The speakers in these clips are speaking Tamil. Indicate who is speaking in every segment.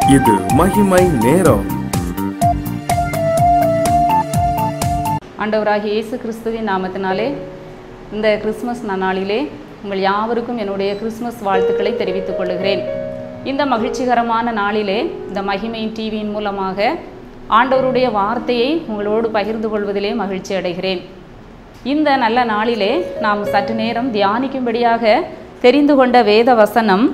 Speaker 1: இது மகிமை நேரம்
Speaker 2: ஆண்டவராகிய இயேசு கிறிஸ்துவின் நாமத்தினாலே இந்த கிறிஸ்மஸ் நாளிலே உங்கள் யாவருக்கும் என்னுடைய கிறிஸ்மஸ் வாழ்த்துக்களை தெரிவித்துக் கொள்கிறேன் இந்த மகிழ்ச்சிகரமான நாளிலே இந்த மகிமை டிவியின் மூலமாக ஆண்டவருடைய வார்த்தையை உங்களோடு பகிர்ந்து கொள்வதிலே மகிழ்ச்சி அடைகிறேன் இந்த நல்ல நாளிலே நாம் சற்று நேரம் தியானிக்கும்படியாக தெரிந்து கொண்ட வேத வசனம்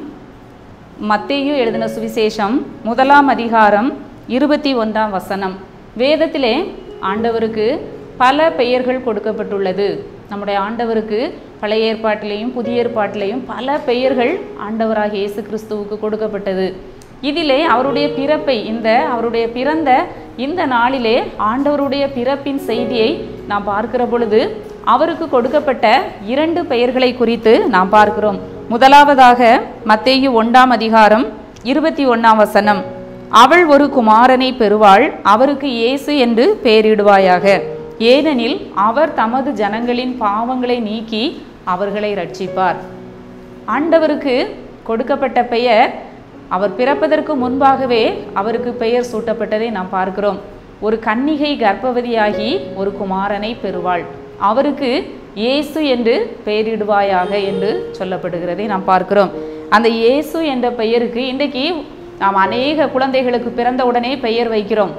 Speaker 2: மத்தேயு எழுதின சுவிசேஷம் முதலாம் அதிகாரம் இருபத்தி ஒன்றாம் வசனம் வேதத்திலே ஆண்டவருக்கு பல பெயர்கள் கொடுக்கப்பட்டுள்ளது நம்முடைய ஆண்டவருக்கு பழைய ஏற்பாட்டிலேயும் புதிய ஏற்பாட்டிலேயும் பல பெயர்கள் ஆண்டவராகிய இயேசு கிறிஸ்துவுக்கு கொடுக்கப்பட்டது இதிலே அவருடைய பிறப்பை இந்த அவருடைய பிறந்த இந்த நாளிலே ஆண்டவருடைய பிறப்பின் செய்தியை நாம் பார்க்கிற பொழுது அவருக்கு கொடுக்கப்பட்ட இரண்டு பெயர்களை குறித்து நாம் பார்க்கிறோம் முதலாவதாக மத்தேயு ஒன்றாம் அதிகாரம் இருபத்தி ஒன்றாம் வசனம் அவள் ஒரு குமாரனை பெறுவாள் அவருக்கு இயேசு என்று பெயரிடுவாயாக ஏனெனில் அவர் தமது ஜனங்களின் பாவங்களை நீக்கி அவர்களை ரட்சிப்பார் ஆண்டவருக்கு கொடுக்கப்பட்ட பெயர் அவர் பிறப்பதற்கு முன்பாகவே அவருக்கு பெயர் சூட்டப்பட்டதை நாம் பார்க்கிறோம் ஒரு கன்னிகை கர்ப்பவதியாகி ஒரு குமாரனை பெறுவாள் அவருக்கு இயேசு என்று பெயரிடுவாயாக என்று சொல்லப்படுகிறதை நாம் பார்க்கிறோம் அந்த இயேசு என்ற பெயருக்கு இன்றைக்கு நாம் அநேக குழந்தைகளுக்கு பிறந்த உடனே பெயர் வைக்கிறோம்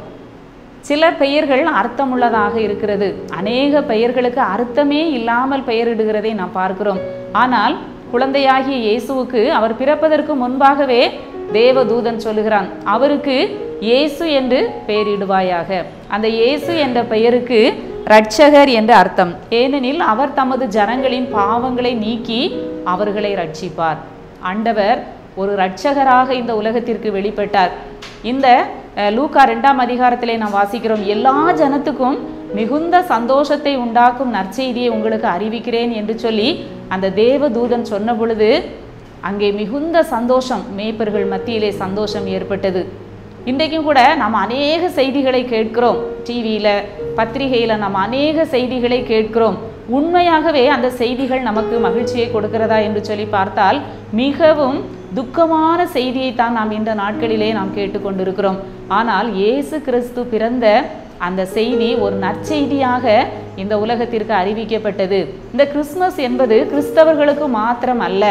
Speaker 2: சில பெயர்கள் அர்த்தமுள்ளதாக இருக்கிறது அநேக பெயர்களுக்கு அர்த்தமே இல்லாமல் பெயரிடுகிறதை நாம் பார்க்கிறோம் ஆனால் குழந்தையாகிய இயேசுவுக்கு அவர் பிறப்பதற்கு முன்பாகவே தேவதூதன் சொல்லுகிறான் அவருக்கு இயேசு என்று பெயரிடுவாயாக அந்த இயேசு என்ற பெயருக்கு இரட்சகர் என்று அர்த்தம் ஏனெனில் அவர் தமது ஜனங்களின் பாவங்களை நீக்கி அவர்களை ரட்சிப்பார் ஆண்டவர் ஒரு இரட்சகராக இந்த உலகத்திற்கு வெளிப்பட்டார் இந்த அஹ், லூக்கா ரெண்டாம் அதிகாரத்திலே நாம் வாசிக்கிறோம் எல்லா ஜனத்துக்கும் மிகுந்த சந்தோஷத்தை உண்டாக்கும் நற்செய்தியை உங்களுக்கு அறிவிக்கிறேன் என்று சொல்லி அந்த தேவதூதன் சொன்ன பொழுது அங்கே மிகுந்த சந்தோஷம் மேய்ப்பர்கள் மத்தியிலே சந்தோஷம் ஏற்பட்டது இன்றைக்கும் கூட நாம் அநேக செய்திகளை கேட்கிறோம் டிவியில் பத்திரிகையில் நாம் அநேக செய்திகளை கேட்கிறோம் உண்மையாகவே அந்த செய்திகள் நமக்கு மகிழ்ச்சியை கொடுக்கிறதா என்று சொல்லி பார்த்தால் மிகவும் துக்கமான செய்தியை தான் நாம் இந்த நாட்களிலே நாம் கேட்டுக்கொண்டிருக்கிறோம் ஆனால் இயேசு கிறிஸ்து பிறந்த அந்த செய்தி ஒரு நற்செய்தியாக இந்த உலகத்திற்கு அறிவிக்கப்பட்டது இந்த கிறிஸ்மஸ் என்பது கிறிஸ்தவர்களுக்கு மாத்திரம் அல்ல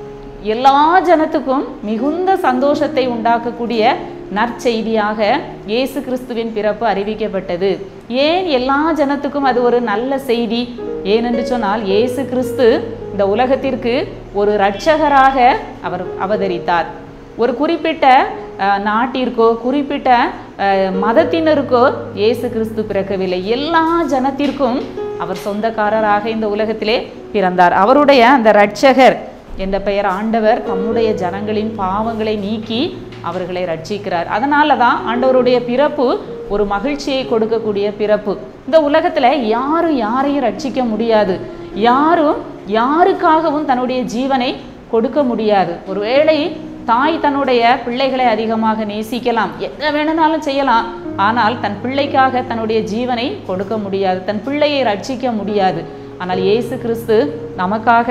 Speaker 2: எல்லா ஜனத்துக்கும் மிகுந்த சந்தோஷத்தை உண்டாக்கக்கூடிய நற்செய்தியாக இயேசு கிறிஸ்துவின் பிறப்பு அறிவிக்கப்பட்டது ஏன் எல்லா ஜனத்துக்கும் அது ஒரு நல்ல செய்தி ஏனென்று சொன்னால் இயேசு கிறிஸ்து இந்த உலகத்திற்கு ஒரு இரட்சகராக அவர் அவதரித்தார் ஒரு குறிப்பிட்ட அஹ், நாட்டிற்கோ குறிப்பிட்ட அஹ், மதத்தினருக்கோ இயேசு கிறிஸ்து பிறக்கவில்லை எல்லா ஜனத்திற்கும் அவர் சொந்தக்காரராக இந்த உலகத்திலே பிறந்தார் அவருடைய அந்த இரட்சகர் என்ற பெயர் ஆண்டவர் தம்முடைய ஜனங்களின் பாவங்களை நீக்கி அவர்களை ரட்சிக்கிறார் அதனால தான் ஆண்டவருடைய பிறப்பு ஒரு மகிழ்ச்சியை கொடுக்கக்கூடிய பிறப்பு இந்த உலகத்துல யாரும் யாரையும் ரட்சிக்க முடியாது யாரும் யாருக்காகவும் தன்னுடைய ஜீவனை கொடுக்க முடியாது ஒருவேளை தாய் தன்னுடைய பிள்ளைகளை அதிகமாக நேசிக்கலாம் என்ன வேணும்னாலும் செய்யலாம் ஆனால் தன் பிள்ளைக்காக தன்னுடைய ஜீவனை கொடுக்க முடியாது தன் பிள்ளையை ரட்சிக்க முடியாது ஆனால் இயேசு கிறிஸ்து நமக்காக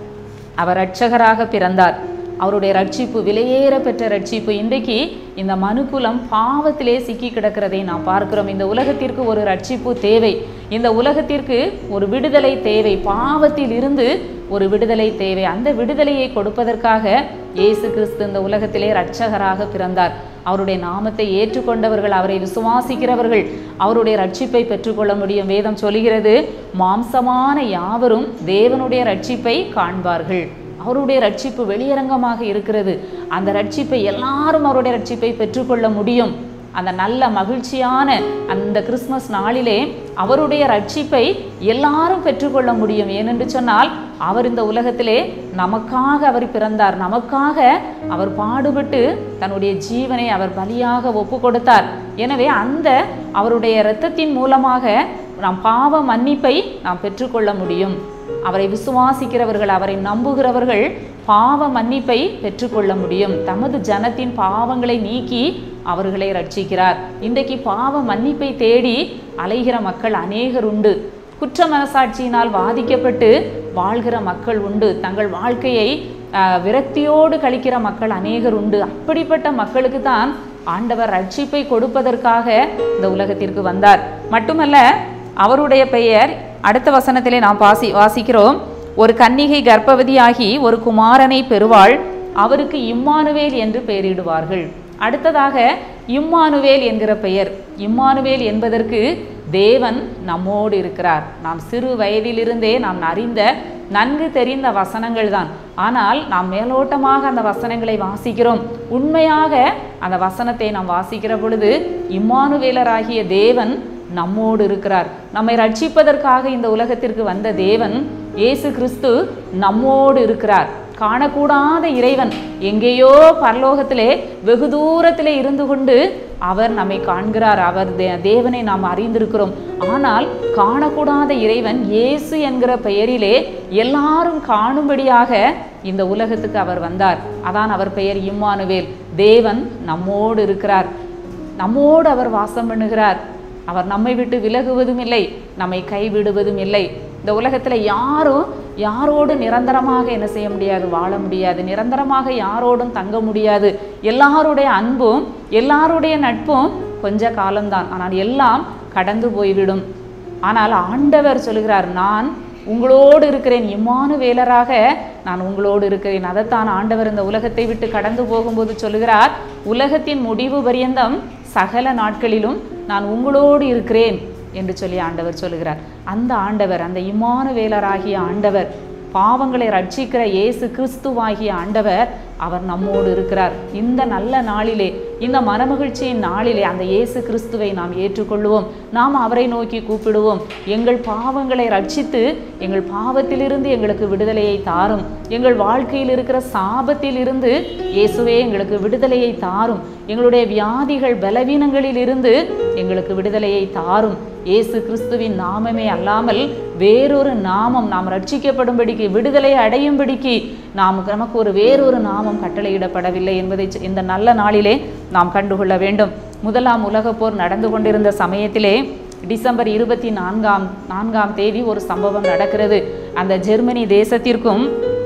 Speaker 2: அவர் ரட்சகராக பிறந்தார் அவருடைய ரட்சிப்பு விலையேற பெற்ற ரட்சிப்பு இன்றைக்கு இந்த மனுக்குலம் பாவத்திலே சிக்கி கிடக்கிறதை நாம் பார்க்கிறோம் இந்த உலகத்திற்கு ஒரு ரட்சிப்பு தேவை இந்த உலகத்திற்கு ஒரு விடுதலை தேவை பாவத்தில் இருந்து ஒரு விடுதலை தேவை அந்த விடுதலையை கொடுப்பதற்காக இயேசு கிறிஸ்து இந்த உலகத்திலே இரட்சகராக பிறந்தார் அவருடைய நாமத்தை ஏற்றுக்கொண்டவர்கள் அவரை விசுவாசிக்கிறவர்கள் அவருடைய ரட்சிப்பை பெற்றுக்கொள்ள முடியும் வேதம் சொல்கிறது மாம்சமான யாவரும் தேவனுடைய ரட்சிப்பை காண்பார்கள் அவருடைய ரட்சிப்பு வெளியரங்கமாக இருக்கிறது அந்த ரட்சிப்பை எல்லாரும் அவருடைய ரட்சிப்பை பெற்றுக்கொள்ள முடியும் அந்த நல்ல மகிழ்ச்சியான அந்த கிறிஸ்மஸ் நாளிலே அவருடைய ரட்சிப்பை எல்லாரும் பெற்றுக்கொள்ள முடியும் ஏனென்று சொன்னால் அவர் இந்த உலகத்திலே நமக்காக அவர் பிறந்தார் நமக்காக அவர் பாடுபட்டு தன்னுடைய ஜீவனை அவர் பலியாக ஒப்பு கொடுத்தார் எனவே அந்த அவருடைய இரத்தத்தின் மூலமாக நாம் பாவ மன்னிப்பை நாம் பெற்றுக்கொள்ள முடியும் அவரை விசுவாசிக்கிறவர்கள் அவரை நம்புகிறவர்கள் பாவ மன்னிப்பை பெற்றுக்கொள்ள முடியும் தமது ஜனத்தின் பாவங்களை நீக்கி அவர்களை ரட்சிக்கிறார் இன்றைக்கு பாவ மன்னிப்பை தேடி அலைகிற மக்கள் அநேகர் உண்டு குற்ற மனசாட்சியினால் பாதிக்கப்பட்டு வாழ்கிற மக்கள் உண்டு தங்கள் வாழ்க்கையை ஆஹ், விரக்தியோடு கழிக்கிற மக்கள் அநேகர் உண்டு அப்படிப்பட்ட மக்களுக்கு தான் ஆண்டவர் ரட்சிப்பை கொடுப்பதற்காக இந்த உலகத்திற்கு வந்தார் மட்டுமல்ல அவருடைய பெயர் அடுத்த வசனத்திலே நாம் வாசி வாசிக்கிறோம் ஒரு கன்னிகை கர்ப்பவதியாகி ஒரு குமாரனை பெறுவாள் அவருக்கு இம்மானுவேல் என்று பெயரிடுவார்கள் அடுத்ததாக இம்மானுவேல் என்கிற பெயர் இம்மானுவேல் என்பதற்கு தேவன் நம்மோடு இருக்கிறார் நாம் சிறு வயதிலிருந்தே நாம் அறிந்த நன்கு தெரிந்த வசனங்கள் தான் ஆனால் நாம் மேலோட்டமாக அந்த வசனங்களை வாசிக்கிறோம் உண்மையாக அந்த வசனத்தை நாம் வாசிக்கிற பொழுது இம்மானுவேலராகிய தேவன் நம்மோடு இருக்கிறார் நம்மை ரட்சிப்பதற்காக இந்த உலகத்திற்கு வந்த தேவன் இயேசு கிறிஸ்து நம்மோடு இருக்கிறார் காணக்கூடாத இறைவன் எங்கேயோ பரலோகத்திலே வெகு தூரத்திலே இருந்து கொண்டு அவர் நம்மை காண்கிறார் அவர் தே- தேவனை நாம் அறிந்திருக்கிறோம் ஆனால் காணக்கூடாத இறைவன் இயேசு என்கிற பெயரிலே எல்லாரும் காணும்படியாக இந்த உலகத்துக்கு அவர் வந்தார் அதான் அவர் பெயர் இம்மானுவேல் தேவன் நம்மோடு இருக்கிறார் நம்மோடு அவர் வாசம் பண்ணுகிறார் அவர் நம்மை விட்டு விலகுவதும் இல்லை நம்மை கைவிடுவதும் இல்லை இந்த உலகத்தில் யாரும் யாரோடு நிரந்தரமாக என்ன செய்ய முடியாது வாழ முடியாது நிரந்தரமாக யாரோடும் தங்க முடியாது எல்லாருடைய அன்பும் எல்லாருடைய நட்பும் கொஞ்ச காலம்தான் ஆனால் எல்லாம் கடந்து போய்விடும் ஆனால் ஆண்டவர் சொல்கிறார் நான் உங்களோடு இருக்கிறேன் இம்மானுவேலராக நான் உங்களோடு இருக்கிறேன் அதைத்தான் ஆண்டவர் இந்த உலகத்தை விட்டு கடந்து போகும்போது சொல்லுகிறார் உலகத்தின் முடிவு பரியந்தம் சகல நாட்களிலும் நான் உங்களோடு இருக்கிறேன் என்று சொல்லி ஆண்டவர் சொல்லுகிறார் அந்த ஆண்டவர் அந்த இம்மானுவேலராகிய ஆண்டவர் பாவங்களை ரட்சிக்கிற இயேசு கிறிஸ்துவாகிய ஆண்டவர் அவர் நம்மோடு இருக்கிறார் இந்த நல்ல நாளிலே இந்த மனமகிழ்ச்சியின் நாளிலே அந்த இயேசு கிறிஸ்துவை நாம் ஏற்றுக்கொள்வோம் நாம் அவரை நோக்கி கூப்பிடுவோம் எங்கள் பாவங்களை ரட்சித்து எங்கள் பாவத்திலிருந்து எங்களுக்கு விடுதலையை தாரும் எங்கள் வாழ்க்கையில் இருக்கிற சாபத்தில் இருந்து இயேசுவே எங்களுக்கு விடுதலையை தாரும் எங்களுடைய வியாதிகள் பலவீனங்களில் இருந்து எங்களுக்கு விடுதலையை தாரும் இயேசு கிறிஸ்துவின் நாமமே அல்லாமல் வேறொரு நாமம் நாம் ரட்சிக்கப்படும்படிக்கு விடுதலை அடையும்படிக்கு நாம் நமக்கு ஒரு வேறொரு நாமம் கட்டளையிடப்படவில்லை என்பதை சொ- இந்த நல்ல நாளிலே நாம் கண்டுகொள்ள வேண்டும் முதலாம் உலகப் போர் நடந்து கொண்டிருந்த சமயத்திலே டிசம்பர் இருபத்தி நான்காம் நான்காம் தேதி ஒரு சம்பவம் நடக்கிறது அந்த ஜெர்மனி தேசத்திற்கும்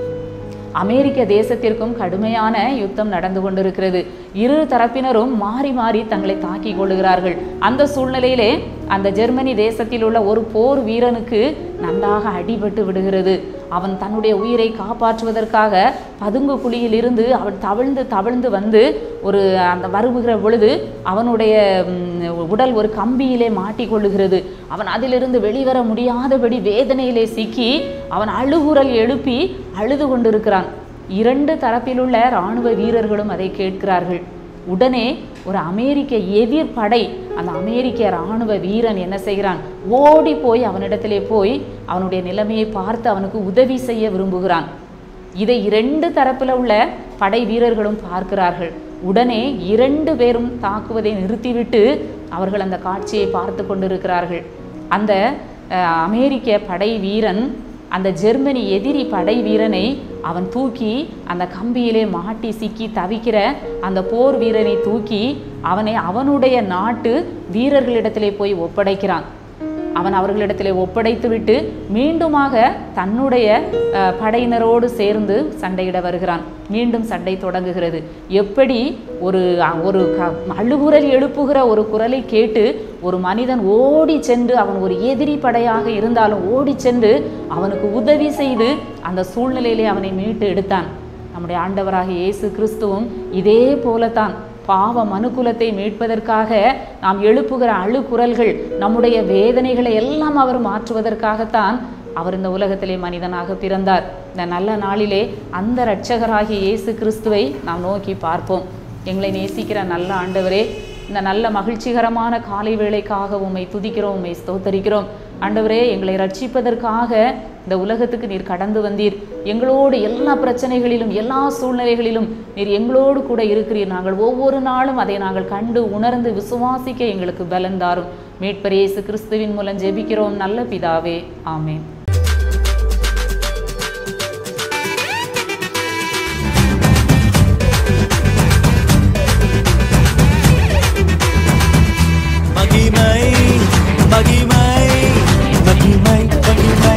Speaker 2: அமெரிக்க தேசத்திற்கும் கடுமையான யுத்தம் நடந்து கொண்டிருக்கிறது இரு தரப்பினரும் மாறி மாறி தங்களை தாக்கிக் கொள்ளுகிறார்கள் அந்த சூழ்நிலையிலே அந்த ஜெர்மனி தேசத்தில் உள்ள ஒரு போர் வீரனுக்கு நன்றாக அடிபட்டு விடுகிறது அவன் தன்னுடைய உயிரை காப்பாற்றுவதற்காக பதுங்கு குழியில் இருந்து அவன் தவிழ்ந்து தவிழ்ந்து வந்து ஒரு அந்த வருவுகிற பொழுது அவனுடைய ம், உடல் ஒரு கம்பியிலே மாட்டிக்கொள்ளுகிறது அவன் அதிலிருந்து வெளிவர முடியாதபடி வேதனையிலே சிக்கி அவன் அழுகுரல் எழுப்பி அழுது கொண்டிருக்கிறான் இரண்டு தரப்பிலுள்ள இராணுவ வீரர்களும் அதை கேட்கிறார்கள் உடனே ஒரு அமெரிக்க எதிர்ப்படை அந்த அமெரிக்க இராணுவ வீரன் என்ன செய்கிறான் ஓடி போய் அவனிடத்திலே போய் அவனுடைய நிலைமையை பார்த்து அவனுக்கு உதவி செய்ய விரும்புகிறான் இதை இரண்டு தரப்பில் உள்ள படை வீரர்களும் பார்க்கிறார்கள் உடனே இரண்டு பேரும் தாக்குவதை நிறுத்திவிட்டு அவர்கள் அந்த காட்சியை பார்த்து கொண்டிருக்கிறார்கள் அந்த அஹ், அமெரிக்க படை வீரன் அந்த ஜெர்மனி எதிரி படை வீரனை அவன் தூக்கி அந்த கம்பியிலே மாட்டி சிக்கி தவிக்கிற அந்த போர் வீரனை தூக்கி அவனை அவனுடைய நாட்டு வீரர்களிடத்திலே போய் ஒப்படைக்கிறான் அவன் அவர்களிடத்திலே ஒப்படைத்துவிட்டு மீண்டுமாக தன்னுடைய அஹ், படையினரோடு சேர்ந்து சண்டையிட வருகிறான் மீண்டும் சண்டை தொடங்குகிறது எப்படி ஒரு அ- ஒரு க அழுகுரல் எழுப்புகிற ஒரு குரலை கேட்டு ஒரு மனிதன் ஓடி சென்று அவன் ஒரு எதிரி படையாக இருந்தாலும் ஓடி சென்று அவனுக்கு உதவி செய்து அந்த சூழ்நிலையிலே அவனை மீட்டு எடுத்தான் நம்முடைய ஆண்டவராகிய இயேசு கிறிஸ்துவும் இதே போலத்தான் பாவ மனுக்குலத்தை மீட்பதற்காக நாம் எழுப்புகிற அழுகுரல்கள் நம்முடைய வேதனைகளை எல்லாம் அவர் மாற்றுவதற்காகத்தான் அவர் இந்த உலகத்திலே மனிதனாக பிறந்தார் இந்த நல்ல நாளிலே அந்த இரட்சகராகிய இயேசு கிறிஸ்துவை நாம் நோக்கி பார்ப்போம் எங்களை நேசிக்கிற நல்ல ஆண்டவரே இந்த நல்ல மகிழ்ச்சிகரமான காலை வேளைக்காக உம்மை துதிக்கிறோம் உம்மை ஸ்தோத்தரிக்கிறோம் ஆண்டவரே எங்களை ரட்சிப்பதற்காக இந்த உலகத்துக்கு நீர் கடந்து வந்தீர் எங்களோடு எல்லா பிரச்சனைகளிலும் எல்லா சூழ்நிலைகளிலும் நீர் எங்களோடு கூட இருக்கிறீர் நாங்கள் ஒவ்வொரு நாளும் அதை நாங்கள் கண்டு உணர்ந்து விசுவாசிக்க எங்களுக்கு பலன் தாரும் மீட்பர் இயேசு கிறிஸ்துவின் மூலம் ஜெபிக்கிறோம் நல்ல பிதாவே ஆமென்
Speaker 3: மகிமை மகிமை மகிமை மகிமை